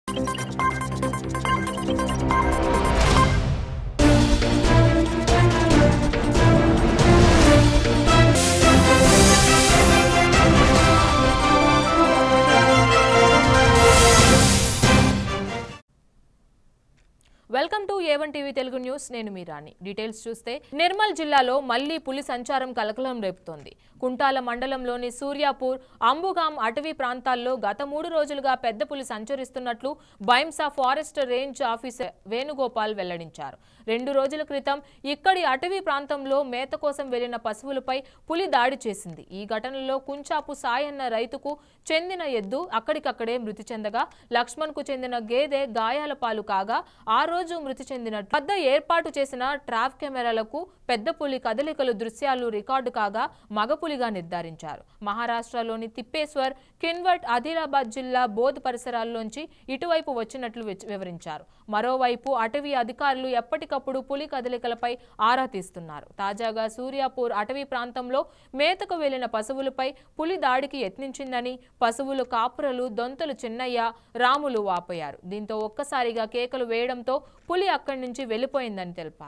welcome to A one TV Telugu news నేను మీ రాణి details చూస్తే నిర్మల్ జిల్లాలో మళ్లీ పులి సంచారం కలకలం రేపుతోంది కుంటాల మండలంలోని సూర్యాపూర్ అంబుగాం అటవీ ప్రాంతాల్లో గత మూడు రోజులుగా పెద్ద పులి సంచరిస్తున్నట్లు Bhainsa forest range officer Venugopal వెల్లడించారు రెండు రోజుల క్రితం ఇక్కడి అటవీ ప్రాంతంలో మేత కోసం వెళ్లిన పశువులపై పులి దాడి చేసింది ఈ ఘటనలో కుంచాపు సాయన్న రైతుకు చెందిన ఎద్దు అక్కడికక్కడే మృతి చెందగా లక్ష్మణ్కు చెందిన గేదె గాయాల పాలు కాగా ఆ రోజు మృతి చెందినట్టు వద్ద ఏర్పాటు చేసిన ట్రాప్ కెమెరాలకు పెద్ద పులి కదలికలు దృశ్యాలు రికార్డు కాగా మగపులిగా నిర్ధారించారు మహారాష్ట్రలోని తిప్పేశ్వర్ కిన్వట్ ఆదిలాబాద్ జిల్లా బోధ్ పరిసరాల్లోంచి ఇటువైపు వచ్చినట్లు విచ- వివరించారు మరోవైపు అటవీ అధికారులు ఎప్పటికప్పుడు పులి కదలికలపై ఆరా తీస్తున్నారు తాజాగా సూర్యాపూర్ అటవీ ప్రాంతంలో మేతకు వెళ్లిన పశువులపై పులి దాడికి యత్నించిందని పశువులు కాపురలు దొంతలు చిన్నయ్య రాములు వాపోయారు దీంతో ఒక్కసారిగా కేకలు వేయడంతో పులి అక్కడి నుంచి వెళ్లిపోయిందని తెలిపారు